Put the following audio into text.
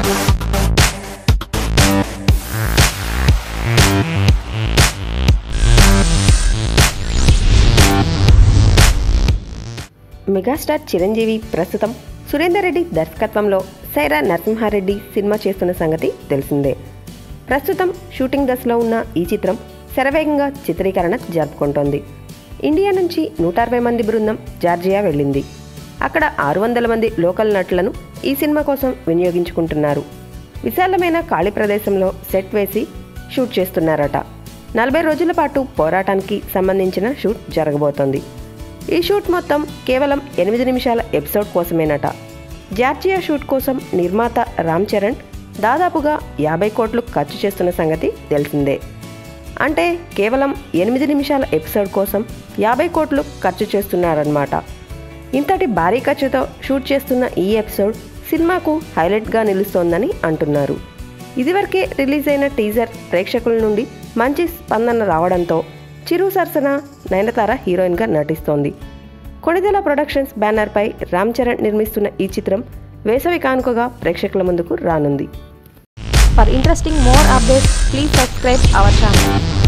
Megastar Chiranjeevi ప్రస్తుతం సురేందర్ రెడ్డి దర్శకత్వంలో Sye Raa Narasimha Reddy cinema చేస్తున్న సంగతి తెలిసిందే ప్రస్తుతం షూటింగ్ దశలో ఉన్న ఈ చిత్రం శరవేగంగా చిత్రీకరణ జరుపుకుంటోంది ఇండియా నుంచి నూట అరవై మంది బృందం జార్జియా వెళ్ళింది అక్కడ ఆరు వందల మంది లోకల్ నటులను ఈ సినిమా కోసం వినియోగించుకుంటున్నారు విశాలమైన ఖాళీ ప్రదేశంలో సెట్ వేసి షూట్ చేస్తున్నారట నలభై రోజుల పాటు పోరాటానికి సంబంధించిన షూట్ జరగబోతోంది ఈ షూట్ మొత్తం కేవలం ఎనిమిది నిమిషాల ఎపిసోడ్ కోసమేనట జార్జియా షూట్ కోసం నిర్మాత రామ్ చరణ్ దాదాపుగా యాభై కోట్లు ఖర్చు చేస్తున్న సంగతి తెలిసిందే అంటే కేవలం ఎనిమిది నిమిషాల ఎపిసోడ్ కోసం యాభై కోట్లు ఖర్చు చేస్తున్నారన్నమాట ఇంతటి భారీ ఖర్చుతో షూట్ చేస్తున్న ఈ ఎపిసోడ్ సినిమాకు హైలైట్గా నిలుస్తోందని అంటున్నారు ఇదివరకే రిలీజ్ అయిన టీజర్ ప్రేక్షకుల నుండి మంచి స్పందన రావడంతో చిరు సరసన నయనతార హీరోయిన్గా నటిస్తోంది కొణిదెల ప్రొడక్షన్స్ బ్యానర్పై రామ్ చరణ్ నిర్మిస్తున్న ఈ చిత్రం వేసవి కానుకగా ప్రేక్షకుల ముందుకు రానుంది For interesting more updates, please subscribe our channel.